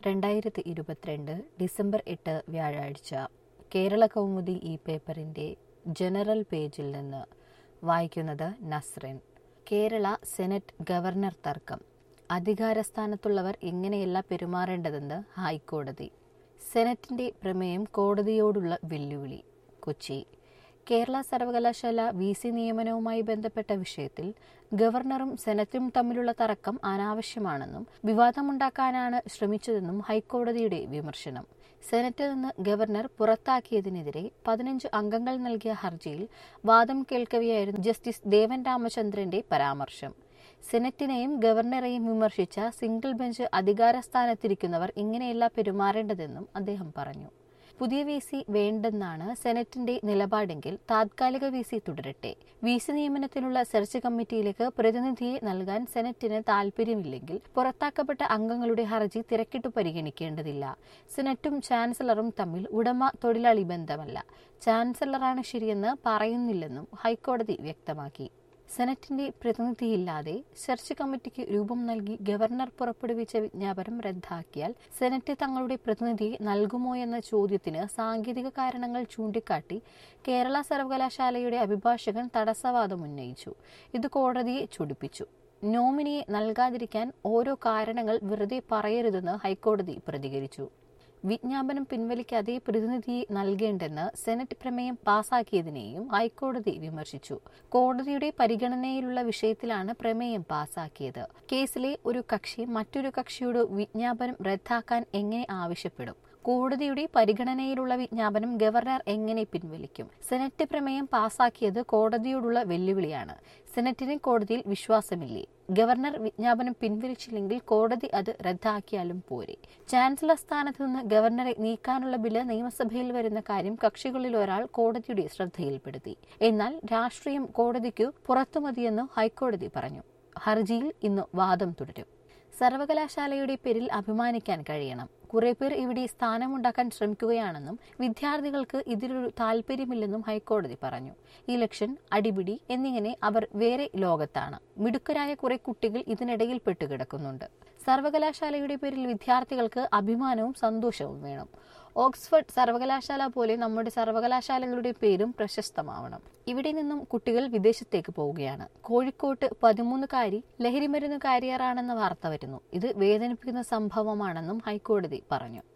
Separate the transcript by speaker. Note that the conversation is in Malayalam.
Speaker 1: രണ്ടായിരത്തി ഇരുപത്തിരണ്ട് ഡിസംബർ എട്ട് വ്യാഴാഴ്ച കേരള കൗമുദി ഈ പേപ്പറിന്റെ ജനറൽ പേജിൽ നിന്ന് വായിക്കുന്നത് നസ്റിൻ കേരള സെനറ്റ് ഗവർണർ തർക്കം അധികാരസ്ഥാനത്തുള്ളവർ ഇങ്ങനെയല്ല പെരുമാറേണ്ടതെന്ന് ഹൈക്കോടതി സെനറ്റിന്റെ പ്രമേയം കോടതിയോടുള്ള വെല്ലുവിളി കൊച്ചി കേരള സർവകലാശാല വി സി നിയമനവുമായി ബന്ധപ്പെട്ട വിഷയത്തിൽ ഗവർണറും സെനറ്റും തമ്മിലുള്ള തർക്കം അനാവശ്യമാണെന്നും വിവാദമുണ്ടാക്കാനാണ് ശ്രമിച്ചതെന്നും ഹൈക്കോടതിയുടെ വിമർശനം സെനറ്റിൽ നിന്ന് ഗവർണർ പുറത്താക്കിയതിനെതിരെ പതിനഞ്ച് അംഗങ്ങൾ നൽകിയ ഹർജിയിൽ വാദം കേൾക്കവെയായിരുന്നു ജസ്റ്റിസ് ദേവൻ രാമചന്ദ്രന്റെ പരാമർശം സെനറ്റിനെയും ഗവർണറെയും വിമർശിച്ച സിംഗിൾ ബെഞ്ച് അധികാരസ്ഥാനത്തിരിക്കുന്നവർ ഇങ്ങനെയല്ല പെരുമാറേണ്ടതെന്നും അദ്ദേഹം പറഞ്ഞു പുതിയ വി സി വേണ്ടെന്നാണ് സെനറ്റിന്റെ നിലപാടെങ്കിൽ താത്കാലിക വി സി തുടരട്ടെ വി സി നിയമനത്തിനുള്ള സെർച്ച് കമ്മിറ്റിയിലേക്ക് പ്രതിനിധിയെ നൽകാൻ സെനറ്റിന് താൽപര്യമില്ലെങ്കിൽ പുറത്താക്കപ്പെട്ട അംഗങ്ങളുടെ ഹർജി തിരക്കിട്ടു പരിഗണിക്കേണ്ടതില്ല സെനറ്റും ചാൻസലറും തമ്മിൽ ഉടമ തൊഴിലാളി ബന്ധമല്ല ചാൻസലറാണ് ശരിയെന്ന് പറയുന്നില്ലെന്നും ഹൈക്കോടതി വ്യക്തമാക്കി സെനറ്റിന്റെ പ്രതിനിധിയില്ലാതെ സെർച്ച് കമ്മിറ്റിക്ക് രൂപം നൽകി ഗവർണർ പുറപ്പെടുവിച്ച വിജ്ഞാപനം റദ്ദാക്കിയാൽ സെനറ്റ് തങ്ങളുടെ പ്രതിനിധിയെ നൽകുമോ എന്ന ചോദ്യത്തിന് സാങ്കേതിക കാരണങ്ങൾ ചൂണ്ടിക്കാട്ടി കേരള സർവകലാശാലയുടെ അഭിഭാഷകൻ തടസ്സവാദം ഉന്നയിച്ചു ഇത് കോടതിയെ ചൊടിപ്പിച്ചു നോമിനിയെ നൽകാതിരിക്കാൻ ഓരോ കാരണങ്ങൾ വെറുതെ പറയരുതെന്ന് ഹൈക്കോടതി പ്രതികരിച്ചു വിജ്ഞാപനം പിൻവലിക്കാതെ പ്രതിനിധിയെ നൽകേണ്ടെന്ന് സെനറ്റ് പ്രമേയം പാസാക്കിയതിനെയും ഹൈക്കോടതി വിമർശിച്ചു കോടതിയുടെ പരിഗണനയിലുള്ള വിഷയത്തിലാണ് പ്രമേയം പാസാക്കിയത് കേസിലെ ഒരു കക്ഷി മറ്റൊരു കക്ഷിയോട് വിജ്ഞാപനം റദ്ദാക്കാൻ എങ്ങനെ ആവശ്യപ്പെടും കോടതിയുടെ പരിഗണനയിലുള്ള വിജ്ഞാപനം ഗവർണർ എങ്ങനെ പിൻവലിക്കും സെനറ്റ് പ്രമേയം പാസാക്കിയത് കോടതിയോടുള്ള വെല്ലുവിളിയാണ് സെനറ്റിന് കോടതിയിൽ വിശ്വാസമില്ലേ ഗവർണർ വിജ്ഞാപനം പിൻവലിച്ചില്ലെങ്കിൽ കോടതി അത് റദ്ദാക്കിയാലും പോരെ ചാൻസലർ സ്ഥാനത്ത് നിന്ന് ഗവർണറെ നീക്കാനുള്ള ബില്ല് നിയമസഭയിൽ വരുന്ന കാര്യം കക്ഷികളിൽ ഒരാൾ കോടതിയുടെ ശ്രദ്ധയിൽപ്പെടുത്തി എന്നാൽ രാഷ്ട്രീയം കോടതിക്കു പുറത്തുമതിയെന്ന് ഹൈക്കോടതി പറഞ്ഞു ഹർജിയിൽ ഇന്ന് വാദം തുടരും സർവകലാശാലയുടെ പേരിൽ അഭിമാനിക്കാൻ കഴിയണം കുറെ പേർ ഇവിടെ സ്ഥാനമുണ്ടാക്കാൻ ശ്രമിക്കുകയാണെന്നും വിദ്യാർത്ഥികൾക്ക് ഇതിലൊരു താല്പര്യമില്ലെന്നും ഹൈക്കോടതി പറഞ്ഞു ഇലക്ഷൻ അടിപിടി എന്നിങ്ങനെ അവർ വേറെ ലോകത്താണ് മിടുക്കരായ കുറെ കുട്ടികൾ ഇതിനിടയിൽ പെട്ടുകിടക്കുന്നുണ്ട് സർവകലാശാലയുടെ പേരിൽ വിദ്യാർത്ഥികൾക്ക് അഭിമാനവും സന്തോഷവും വേണം ഓക്സ്ഫോർഡ് സർവകലാശാല പോലെ നമ്മുടെ സർവകലാശാലകളുടെ പേരും പ്രശസ്തമാവണം ഇവിടെ നിന്നും കുട്ടികൾ വിദേശത്തേക്ക് പോവുകയാണ് കോഴിക്കോട്ട് പതിമൂന്നുകാരി ലഹരിമരുന്ന് കാരിയറാണെന്ന വാർത്ത വരുന്നു ഇത് വേദനിപ്പിക്കുന്ന സംഭവമാണെന്നും ഹൈക്കോടതി പറഞ്ഞു